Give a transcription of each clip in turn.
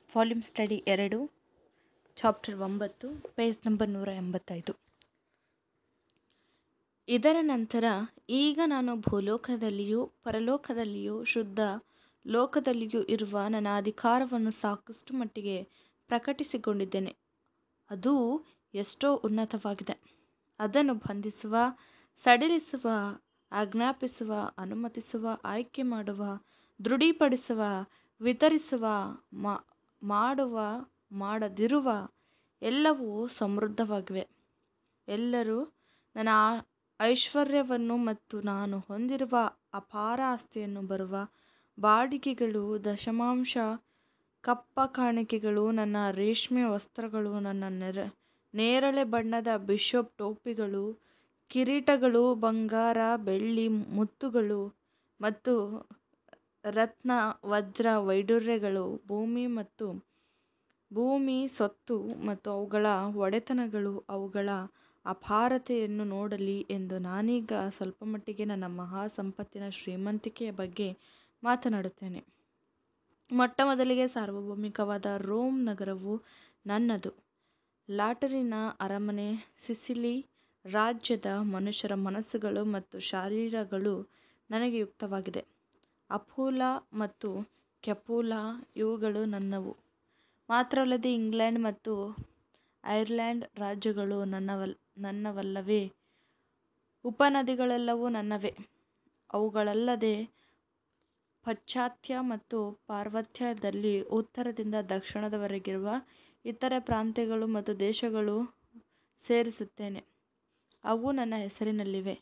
volume study ಎರಡು chapter ಒಂಬತ್ತು page number ನೂರ ಎಂಬತ್ತೈದು ಇದರ ನಂತರ ಈಗ ನಾನು ಭೂಲೋಕದಲ್ಲಿಯೂ ಪರಲೋಕದಲ್ಲಿಯೂ ಶುದ್ಧ ಲೋಕದಲ್ಲಿಯೂ ಇರುವ ನನ್ನ ಅಧಿಕಾರವನ್ನು ಸಾಕಷ್ಟು ಮಟ್ಟಿಗೆ ಪ್ರಕಟಿಸಿಕೊಂಡಿದ್ದೇನೆ ಅದು ಎಷ್ಟೋ ಉನ್ನತವಾಗಿದೆ ಅದನ್ನು ಬಂಧಿಸುವ ಸಡಿಲಿಸುವ ಆಜ್ಞಾಪಿಸುವ ಅನುಮತಿಸುವ ಆಯ್ಕೆ ಮಾಡುವ ದೃಢೀಪಡಿಸುವ ವಿತರಿಸುವ ಮಾಡುವ ಮಾಡದಿರುವ ಎಲ್ಲವೂ ಸಮೃದ್ಧವಾಗಿವೆ ಎಲ್ಲರೂ ನನ್ನ ಐಶ್ವರ್ಯವನ್ನು ಮತ್ತು ನಾನು ಹೊಂದಿರುವ ಅಪಾರ ಆಸ್ತಿಯನ್ನು ಬರುವ ಬಾಡಿಗೆಗಳು ದಶಮಾಂಶ ಕಪ್ಪ ಕಾಣಿಕೆಗಳು ನನ್ನ ರೇಷ್ಮೆ ವಸ್ತ್ರಗಳು ನನ್ನ ನೆರ ನೇರಳೆ ಬಣ್ಣದ ಬಿಷಪ್ ಟೋಪಿಗಳು ಕಿರೀಟಗಳು ಬಂಗಾರ ಬೆಳ್ಳಿ ಮುತ್ತುಗಳು ಮತ್ತು ರತ್ನ ವಜ್ರ ವೈಡೂರ್ಯಗಳು ಭೂಮಿ ಮತ್ತು ಭೂಮಿ ಸೊತ್ತು ಮತ್ತು ಅವುಗಳ ಒಡೆತನಗಳು ಅವುಗಳ ಅಪಾರತೆಯನ್ನು ನೋಡಲಿ ಎಂದು ನಾನೀಗ ಸ್ವಲ್ಪಮಟ್ಟಿಗೆ ನನ್ನ ಮಹಾ ಸಂಪತ್ತಿನ ಶ್ರೀಮಂತಿಕೆಯ ಬಗ್ಗೆ ಮಾತನಾಡುತ್ತೇನೆ ಮೊಟ್ಟಮೊದಲಿಗೆ ಸಾರ್ವಭೌಮಿಕವಾದ ರೋಮ್ ನಗರವು ನನ್ನದು ಲಾಟರಿನ ಅರಮನೆ ಸಿಸಿಲಿ ರಾಜ್ಯದ ಮನುಷ್ಯರ ಮನಸ್ಸುಗಳು ಮತ್ತು ಶರೀರಗಳು ನನಗೆ ಯುಕ್ತವಾಗಿದೆ ಅಪುಲ ಮತ್ತು ಕೆಪುಲ ಇವುಗಳು ನನ್ನವು ಮಾತ್ರವಲ್ಲದೆ ಇಂಗ್ಲೆಂಡ್ ಮತ್ತು ಐರ್ಲೆಂಡ್ ರಾಜ್ಯಗಳು ನನ್ನವಲ್ ನನ್ನವಲ್ಲವೇ ಉಪನದಿಗಳೆಲ್ಲವೂ ನನ್ನವೇ ಅವುಗಳಲ್ಲದೆ ಪಾಶ್ಚಾತ್ಯ ಮತ್ತು ಪಾರ್ವತ್ಯದಲ್ಲಿ ಉತ್ತರದಿಂದ ದಕ್ಷಿಣದವರೆಗಿರುವ ಇತರ ಪ್ರಾಂತ್ಯಗಳು ಮತ್ತು ದೇಶಗಳು ಸೇರಿಸುತ್ತೇನೆ ಅವು ನನ್ನ ಹೆಸರಿನಲ್ಲಿವೆ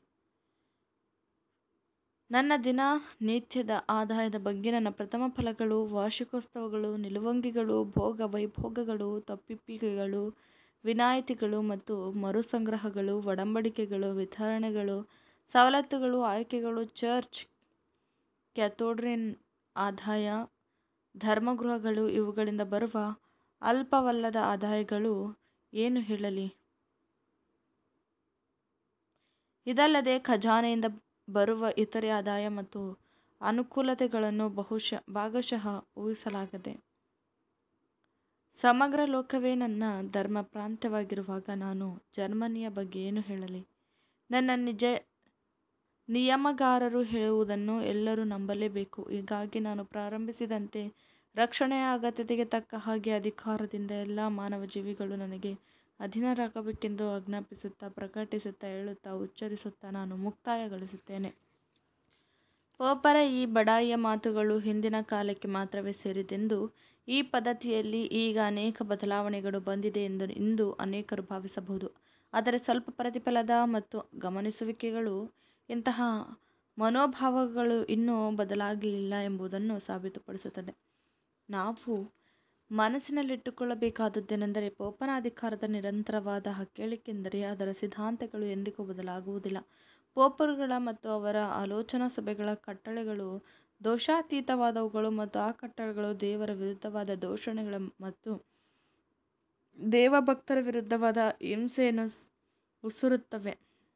ನನ್ನ ದಿನ ನಿತ್ಯದ ಆದಾಯದ ಬಗ್ಗೆ ನನ್ನ ಪ್ರಥಮ ಫಲಗಳು ವಾರ್ಷಿಕೋತ್ಸವಗಳು ನಿಲುವಂಗಿಗಳು ಭೋಗ ವೈಭೋಗಗಳು ತಪ್ಪೊಪ್ಪಿಗೆಗಳು ವಿನಾಯಿತಿಗಳು ಮತ್ತು ಮರುಸಂಗ್ರಹಗಳು ಒಡಂಬಡಿಕೆಗಳು ವಿತರಣೆಗಳು ಸವಲತ್ತುಗಳು ಆಯ್ಕೆಗಳು ಚರ್ಚ್ ಕ್ಯಾಥೋಡ್ರಿನ್ ಆದಾಯ ಧರ್ಮಗೃಹಗಳು ಇವುಗಳಿಂದ ಬರುವ ಅಲ್ಪವಲ್ಲದ ಆದಾಯಗಳು ಏನು ಹೇಳಲಿ ಇದಲ್ಲದೆ ಖಜಾನೆಯಿಂದ ಬರುವ ಇತರೆ ಆದಾಯ ಮತ್ತು ಅನುಕೂಲತೆಗಳನ್ನು ಬಹುಶಃ ಭಾಗಶಃ ಊಹಿಸಲಾಗದೆ ಸಮಗ್ರ ಲೋಕವೇ ನನ್ನ ಧರ್ಮ ಪ್ರಾಂತ್ಯವಾಗಿರುವಾಗ ನಾನು ಜರ್ಮನಿಯ ಬಗ್ಗೆ ಏನು ಹೇಳಲಿ ನನ್ನ ನಿಜ ನಿಯಮಗಾರರು ಹೇಳುವುದನ್ನು ಎಲ್ಲರೂ ನಂಬಲೇಬೇಕು ಹೀಗಾಗಿ ನಾನು ಪ್ರಾರಂಭಿಸಿದಂತೆ ರಕ್ಷಣೆಯ ಅಗತ್ಯತೆಗೆ ತಕ್ಕ ಹಾಗೆ ಅಧಿಕಾರದಿಂದ ಎಲ್ಲ ಮಾನವ ಜೀವಿಗಳು ನನಗೆ ಅಧೀನರಾಗಬೇಕೆಂದು ಆಜ್ಞಾಪಿಸುತ್ತಾ ಪ್ರಕಟಿಸುತ್ತಾ ಹೇಳುತ್ತಾ ಉಚ್ಚರಿಸುತ್ತಾ ನಾನು ಮುಕ್ತಾಯಗೊಳಿಸುತ್ತೇನೆ ಪೋಪರ ಈ ಬಡಾಯಿಯ ಮಾತುಗಳು ಹಿಂದಿನ ಕಾಲಕ್ಕೆ ಮಾತ್ರವೇ ಸೇರಿದೆಂದು ಈ ಪದ್ಧತಿಯಲ್ಲಿ ಈಗ ಅನೇಕ ಬದಲಾವಣೆಗಳು ಬಂದಿದೆ ಎಂದು ಇಂದು ಅನೇಕರು ಭಾವಿಸಬಹುದು ಆದರೆ ಸ್ವಲ್ಪ ಪ್ರತಿಫಲದ ಮತ್ತು ಗಮನಿಸುವಿಕೆಗಳು ಇಂತಹ ಮನೋಭಾವಗಳು ಇನ್ನೂ ಬದಲಾಗಲಿಲ್ಲ ಎಂಬುದನ್ನು ಸಾಬೀತುಪಡಿಸುತ್ತದೆ ನಾವು ಮನಸ್ಸಿನಲ್ಲಿಟ್ಟುಕೊಳ್ಳಬೇಕಾದದ್ದೇನೆಂದರೆ ಪೋಪನ ಅಧಿಕಾರದ ನಿರಂತರವಾದ ಹಕ್ಕೇಳಿಕೆಯೆಂದರೆ ಅದರ ಸಿದ್ಧಾಂತಗಳು ಎಂದಿಗೂ ಬದಲಾಗುವುದಿಲ್ಲ ಪೋಪರುಗಳ ಮತ್ತು ಅವರ ಆಲೋಚನಾ ಸಭೆಗಳ ಕಟ್ಟಳೆಗಳು ದೋಷಾತೀತವಾದವುಗಳು ಮತ್ತು ಆ ಕಟ್ಟಳೆಗಳು ದೇವರ ವಿರುದ್ಧವಾದ ದೂಷಣೆಗಳು ಮತ್ತು ದೇವಭಕ್ತರ ವಿರುದ್ಧವಾದ ಹಿಂಸೆಯನ್ನು ಉಸುರುತ್ತವೆ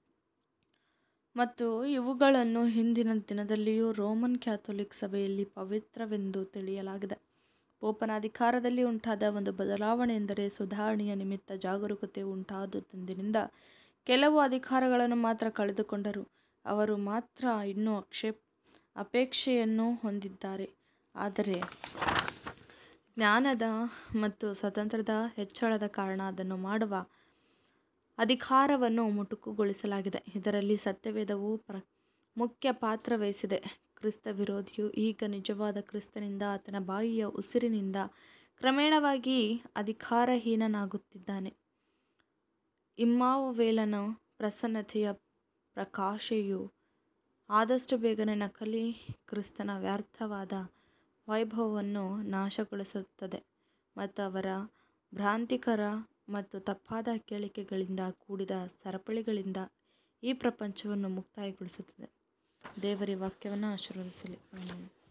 ಮತ್ತು ಇವುಗಳನ್ನು ಹಿಂದಿನ ದಿನದಲ್ಲಿಯೂ ರೋಮನ್ ಕ್ಯಾಥೋಲಿಕ್ ಸಭೆಯಲ್ಲಿ ಪವಿತ್ರವೆಂದು ತಿಳಿಯಲಾಗಿದೆ ಪೋಪನ ಅಧಿಕಾರದಲ್ಲಿ ಉಂಟಾದ ಒಂದು ಬದಲಾವಣೆಯೆಂದರೆ ಸುಧಾರಣೆಯ ನಿಮಿತ್ತ ಜಾಗರೂಕತೆ ಉಂಟಾದುದರಿಂದ ಕೆಲವು ಅಧಿಕಾರಗಳನ್ನು ಮಾತ್ರ ಕಳೆದುಕೊಂಡರು ಅವರು ಮಾತ್ರ ಇನ್ನೂ ಅಕ್ಷೇಪ್ ಅಪೇಕ್ಷೆಯನ್ನು ಹೊಂದಿದ್ದಾರೆ ಆದರೆ ಜ್ಞಾನದ ಮತ್ತು ಸ್ವಾತಂತ್ರ್ಯದ ಹೆಚ್ಚಳದ ಕಾರಣ ಅದನ್ನು ಮಾಡುವ ಅಧಿಕಾರವನ್ನು ಮೊಟಕುಗೊಳಿಸಲಾಗಿದೆ ಇದರಲ್ಲಿ ಸತ್ಯವೇದವು ಪ್ರ ಮುಖ್ಯ ಪಾತ್ರ ವಹಿಸಿದೆ ಕ್ರಿಸ್ತ ವಿರೋಧಿಯು ಈಗ ನಿಜವಾದ ಕ್ರಿಸ್ತನಿಂದ ಆತನ ಬಾಯಿಯ ಉಸಿರಿನಿಂದ ಕ್ರಮೇಣವಾಗಿ ಅಧಿಕಾರಹೀನನಾಗುತ್ತಿದ್ದಾನೆ ಇಮ್ಮಾನುವೇಲನ ಪ್ರಸನ್ನತೆಯ ಪ್ರಕಾಶವು ಆದಷ್ಟು ಬೇಗನೆ ನಕಲಿ ಕ್ರಿಸ್ತನ ವ್ಯರ್ಥವಾದ ವೈಭವವನ್ನು ನಾಶಗೊಳಿಸುತ್ತದೆ ಮತ್ತು ಅವರ ಭ್ರಾಂತಿಕರ ಮತ್ತು ತಪ್ಪಾದ ಹೇಳಿಕೆಗಳಿಂದ ಕೂಡಿದ ಸರಪಳಿಗಳಿಂದ ಈ ಪ್ರಪಂಚವನ್ನು ಮುಕ್ತಾಯಗೊಳಿಸುತ್ತದೆ ದೇವರ ವಾಕ್ಯವನ್ನು ಆಶೀರ್ವದಿಸಲಿ ಆಮೆನ್